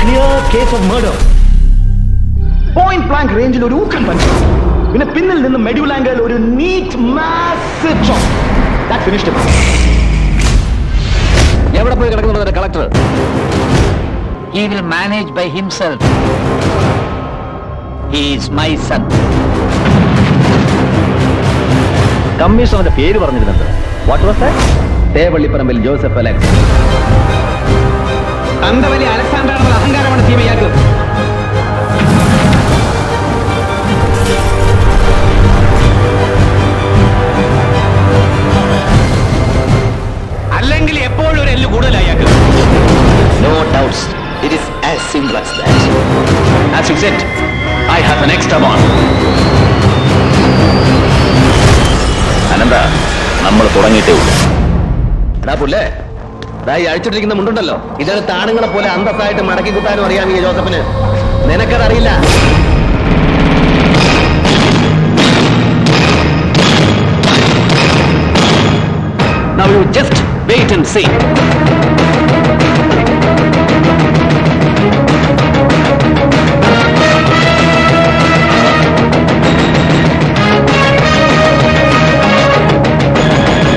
Clear case of murder point blank റേഞ്ചിൽ ഒരു ഊക്കൻ പഞ്ച് പിന്നെ പിന്നിൽ നിന്ന് മെഡ്യൂൾ ആംഗിൾ ഒരു നീറ്റ് മാസ് ഫിനിഷ്ഡ് എവിടെ പോയി കിടക്കുന്നുണ്ട് collector He will manage by himself. He is my son. കമ്മീഷണറുടെ പേര് പറഞ്ഞിരുന്നത് what was that Thevallipparambil Joseph Alex തന്റെ വലിയ അലക്സാണ്ടറാണെന്നുള്ള അഹങ്കാരമാണ് സീമയ്യാക്ക് അല്ലെങ്കിൽ എപ്പോഴും ഒരു എല്ല് കൂടുതലായി അയാൾക്ക് no doubts it is as simple as that as you said I have an extra one Anantha നമ്മൾ തുടങ്ങിയിട്ടേ ഉള്ളൂ എടാ പുല്ലേ ദാ ഈ അഴിച്ചിട്ടിരിക്കുന്ന മുണ്ടുണ്ടല്ലോ ഇതെടുത്ത് ആണുങ്ങളെ പോലെ അന്തസ്സായിട്ട് മടക്കി കുത്താനും അറിയാം ഈ ജോസഫിന് നിനക്കതറിയില്ല Now you just wait and see.